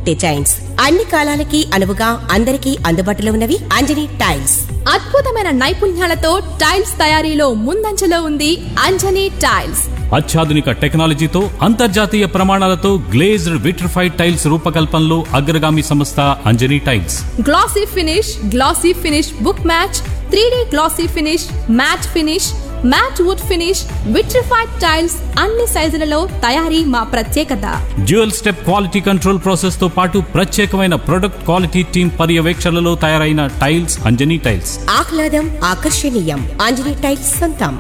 designs అన్ని కాలాలకి అనువుగా అందరికీ అందుబాటులో ఉన్నవి అంజనీ టైల్స్ అద్భుతమైన నైపుణ్యాలతో టైల్స్ తయారీలో ముందంజలో ఉంది అంజనీ టైల్స్ అత్యాధునిక టెక్నాలజీతో అంతర్జాతీయ ప్రమాణాలతో గ్లేజ్డ్ విట్రిఫైడ్ టైల్స్ రూపకల్పనలో అగ్రగామి సంస్థ Anjani tiles glossy finish glossy finish book match three glossy finish matt finish matt wood finish vitrified tiles అన్ని సైజులలో తయారీ మా ప్రత్యేకత dual step quality control process తో పాటు ప్రత్యేకమైన ప్రొడక్ట్ క్వాలిటీ టీమ్ పర్యవేక్షణలో తయారైన టైల్స్ అంజనీ టైల్స్ ఆహ్లాదం ఆకర్షణీయం అంజనీ టైల్స్ సొంతం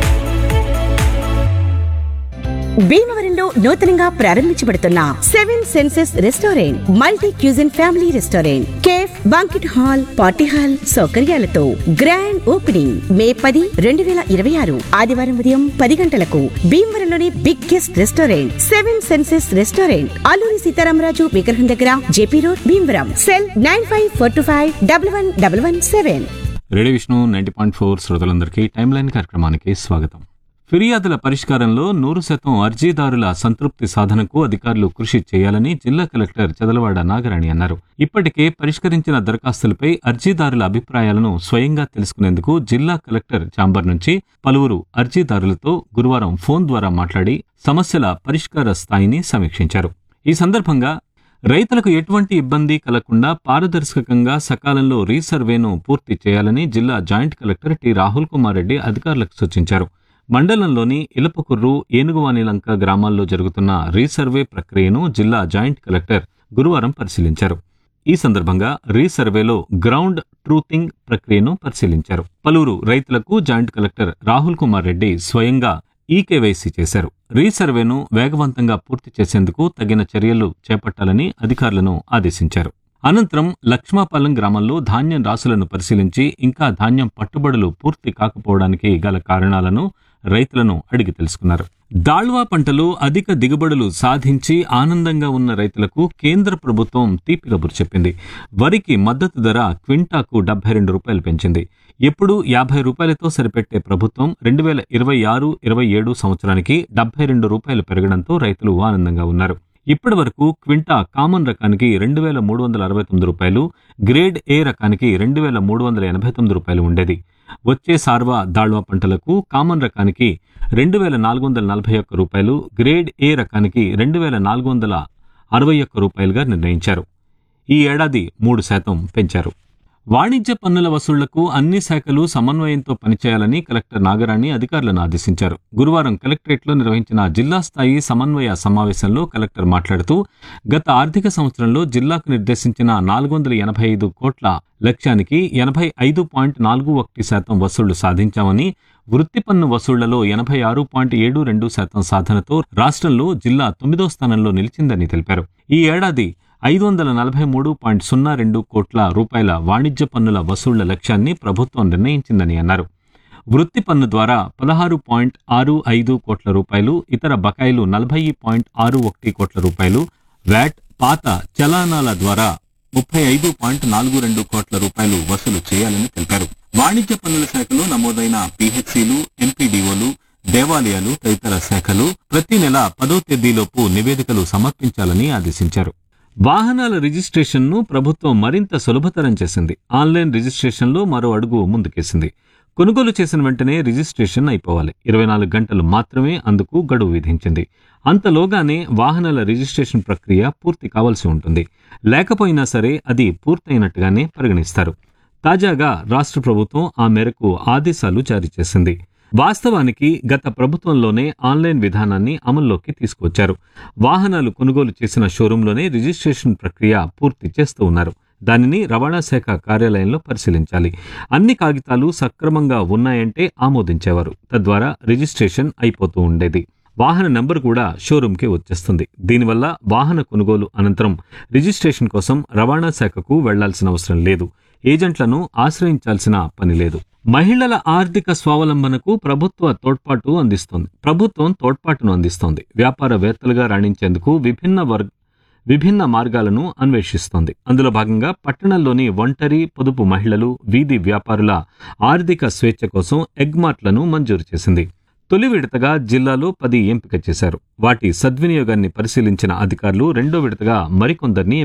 భీమవరంలో నూతనంగా ప్రారంభించబడుతున్న seven senses restaurant multi cuisine family restaurant cafe banquet hall party hall సౌకర్యాలతో గ్రాండ్ ఓపెనింగ్ మే పది రెండు వేల ఇరవై ఆరు ఆదివారం ఉదయం పది గంటలకు భీమవరంలోని biggest restaurant seven senses restaurant Alluri Sitaramaraju విగ్రహం దగ్గర JP road Bhimavaram cell nine five four two five double one double one seven radio Vishnu ninety point four శ్రోతలందరికీ టైమ్ లైన్ కార్యక్రమానికి స్వాగతం ఫిర్యాదుల పరిష్కారంలో నూరు శాతం అర్జీదారుల సంతృప్తి సాధనకు అధికారులు కృషి చేయాలని జిల్లా కలెక్టర్ చదలవాడ నాగరాణి అన్నారు ఇప్పటికే పరిష్కరించిన దరఖాస్తులపై అర్జీదారుల అభిప్రాయాలను స్వయంగా తెలుసుకునేందుకు జిల్లా కలెక్టర్ ఛాంబర్ నుంచి పలువురు అర్జీదారులతో గురువారం ఫోన్ ద్వారా మాట్లాడి సమస్యల పరిష్కార స్థాయిని సమీక్షించారు ఈ సందర్భంగా రైతులకు ఎటువంటి ఇబ్బంది కలగకుండా పారదర్శకంగా సకాలంలో రీసర్వేను పూర్తి చేయాలని జిల్లా joint collector T Rahul Kumar Reddy అధికారులకు సూచించారు మండలంలోని ఇలపకుర్రు ఏనుగువానిలంక గ్రామాల్లో జరుగుతున్న రీసర్వే ప్రక్రియను జిల్లా జాయింట్ కలెక్టర్ గురువారం పరిశీలించారు ఈ సందర్భంగా రీసర్వేలో గ్రౌండ్ ట్రూతింగ్ ప్రక్రియను పరిశీలించారు పలువురు రైతులకు జాయింట్ కలెక్టర్ రాహుల్ కుమార్ రెడ్డి స్వయంగా ఈకేవైసీ చేశారు రీసర్వేను వేగవంతంగా పూర్తి చేసేందుకు తగిన చర్యలు చేపట్టాలని అధికారులను ఆదేశించారు అనంతరం లక్ష్మాపాలెం గ్రామంలో ధాన్యం రాసులను పరిశీలించి ఇంకా ధాన్యం పట్టుబడులు పూర్తి కాకపోవడానికి గల కారణాలను రైతులను అడిగి తెలుసుకున్నారు దాళ్వా పంటలో అధిక దిగుబడులు సాధించి ఆనందంగా ఉన్న రైతులకు కేంద్ర ప్రభుత్వం తీపి కబురు చెప్పింది వరికి మద్దతు ధర క్వింటాకు డెబ్బై రెండు రూపాయలు పెంచింది ఎప్పుడు యాభై రూపాయలతో సరిపెట్టే ప్రభుత్వం రెండు వేల ఇరవై ఆరు ఇరవై ఏడు సంవత్సరానికి డెబ్బై రెండు రూపాయలు పెరగడంతో రైతులు ఆనందంగా ఉన్నారు ఇప్పటి వరకు క్వింటా కామన్ రకానికి రెండు వేల మూడు వందల అరవై తొమ్మిది రూపాయలు గ్రేడ్ ఏ రకానికి రెండు వేల మూడు వందల ఎనభై తొమ్మిది రూపాయలు ఉండేది వచ్చే సార్వా దాళ్వా పంటలకు కామన్ రకానికి రెండు వేల నాలుగు వందల నలభై ఒక్క రూపాయలు గ్రేడ్ ఏ రకానికి రెండు వేల నాలుగు వందల అరవై ఒక్క రూపాయలుగా నిర్ణయించారు ఈ ఏడాది మూడు శాతం పెంచారు వాణిజ్య పన్నుల వసూళ్లకు అన్ని శాఖలు సమన్వయంతో పనిచేయాలని కలెక్టర్ నాగరాణి అధికారులను ఆదేశించారు గురువారం కలెక్టరేట్లో నిర్వహించిన జిల్లా స్థాయి సమన్వయ సమావేశంలో కలెక్టర్ మాట్లాడుతూ గత ఆర్థిక సంవత్సరంలో జిల్లాకు నిర్దేశించిన నాలుగు వందల ఎనభై ఐదు కోట్ల లక్ష్యానికి ఎనభై ఐదు పాయింట్ నాలుగు ఒకటి శాతం వసూళ్లు సాధించామని వృత్తి పన్ను వసూళ్లలో ఎనభై ఆరు పాయింట్ ఏడు రెండు శాతం సాధనతో రాష్ట్రంలో జిల్లా తొమ్మిదో స్థానంలో నిలిచిందని తెలిపారు ఈ ఏడాది ఐదు వందల నలభై మూడు పాయింట్ సున్నా రెండు కోట్ల రూపాయల వాణిజ్య పన్నుల వసూళ్ల లక్ష్యాన్ని ప్రభుత్వం నిర్ణయించిందని అన్నారు వృత్తి పన్ను ద్వారా పదహారు పాయింట్ ఆరు ఐదు కోట్ల రూపాయలు ఇతర బకాయిలు నలభై పాయింట్ ఆరు ఒకటి కోట్ల రూపాయలు వ్యాట్ పాత చలానాల ద్వారా ముప్పై ఐదు పాయింట్ నాలుగు రెండు కోట్ల రూపాయలు వసూలు చేయాలని తెలిపారు వాణిజ్య పన్నుల శాఖలో నమోదైన పిహెచ్సిలు ఎంపీడీఓలు దేవాలయాలు తదితర శాఖలు ప్రతి నెల పదో తేదీలోపు నివేదికలు సమర్పించాలని ఆదేశించారు వాహనాల రిజిస్ట్రేషన్ను ప్రభుత్వం మరింత సులభతరం చేసింది ఆన్లైన్ రిజిస్ట్రేషన్లో మరో అడుగు ముందుకేసింది కొనుగోలు చేసిన వెంటనే రిజిస్ట్రేషన్ అయిపోవాలి ఇరవై నాలుగు గంటలు మాత్రమే అందుకు గడువు విధించింది అంతలోగానే వాహనాల రిజిస్ట్రేషన్ ప్రక్రియ పూర్తి కావాల్సి ఉంటుంది లేకపోయినా సరే అది పూర్తయినట్టుగానే పరిగణిస్తారు తాజాగా రాష్ట్ర ప్రభుత్వం ఆ మేరకు ఆదేశాలు జారీ చేసింది వాస్తవానికి గత ప్రభుత్వంలోనే ఆన్లైన్ విధానాన్ని అమల్లోకి తీసుకొచ్చారు వాహనాలు కొనుగోలు చేసిన షోరూంలోనే రిజిస్ట్రేషన్ ప్రక్రియ పూర్తి చేస్తూ ఉన్నారు దానిని రవాణా శాఖ కార్యాలయంలో పరిశీలించాలి అన్ని కాగితాలు సక్రమంగా ఉన్నాయంటే ఆమోదించేవారు తద్వారా రిజిస్ట్రేషన్ అయిపోతూ ఉండేది వాహన నంబర్ కూడా షోరూంకే వచ్చేస్తుంది దీనివల్ల వాహన కొనుగోలు అనంతరం రిజిస్ట్రేషన్ కోసం రవాణా శాఖకు వెళ్లాల్సిన అవసరం లేదు ఏజెంట్లను ఆశ్రయించాల్సిన పని లేదు మహిళల ఆర్థిక స్వావలంబనకు ప్రభుత్వ తోడ్పాటు అందిస్తోంది ప్రభుత్వం తోడ్పాటును అందిస్తోంది వ్యాపారవేత్తలుగా రాణించేందుకు విభిన్న వర్గ విభిన్న మార్గాలను అన్వేషిస్తోంది అందులో భాగంగా పట్టణంలోని ఒంటరి పొదుపు మహిళలు వీధి వ్యాపారుల ఆర్థిక స్వేచ్ఛ కోసం ఎగ్మార్ట్లను మంజూరు చేసింది తొలి విడతగా జిల్లాలో పది ఎంపిక చేశారు వాటి సద్వినియోగాన్ని పరిశీలించిన అధికారులు రెండో విడతగా మరికొందరిని